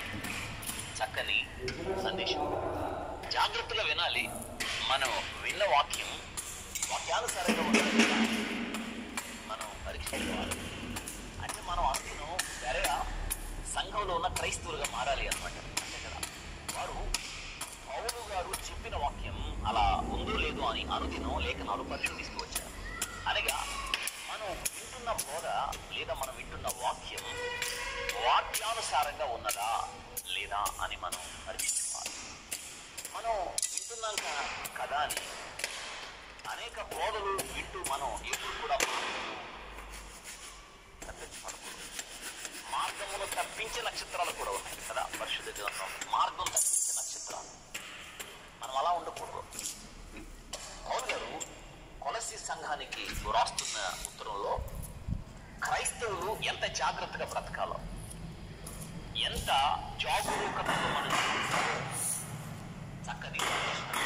చక్కని సందేశం జాగ్రత్తగా వినాలి మనం విన్న వాక్యం వాక్యానుసారంగా ఉండాలి కదా. మనం పరీక్షించుకోవాలి అంటే మనం అనుకున్నాం సరే సంఘంలో ఉన్న క్రైస్తవులుగా మారాలి అనమాట అంతే కదా వారు పౌలు గారు చెప్పిన వాక్యం అలా ఉందో లేదో అని అనుదినం లేఖనాలు పరీక్ష తీసుకువచ్చారు అనగా మనం వింటున్న బోధ లేదా మనం వింటున్న వాక్యం వాక్యానుసారంగా ఉన్నదా లేదా అని మనం పరీక్షించుకోవాలి మనం వింటున్నాం క- కదా అని అనేక బోధలు వింటూ మనం ఎప్పుడు కూడా మార్గము తప్పించబడకూడదు మార్గమును తప్పించే నక్షత్రాలు కూడా ఉన్నాయి కదా పరిశుద్ధ గ్రంథం మార్గం తప్పించే నక్షత్రాలు మనం అలా ఉండకూడదు పౌలు గారు కొలసి సంఘానికి రాస్తున్న ఉత్తరంలో క్రైస్తవులు ఎంత జాగ్రత్తగా బ్రతకాలో ఎంత జాగరూకతతో మనం జీవించాలో చక్కని సందేశం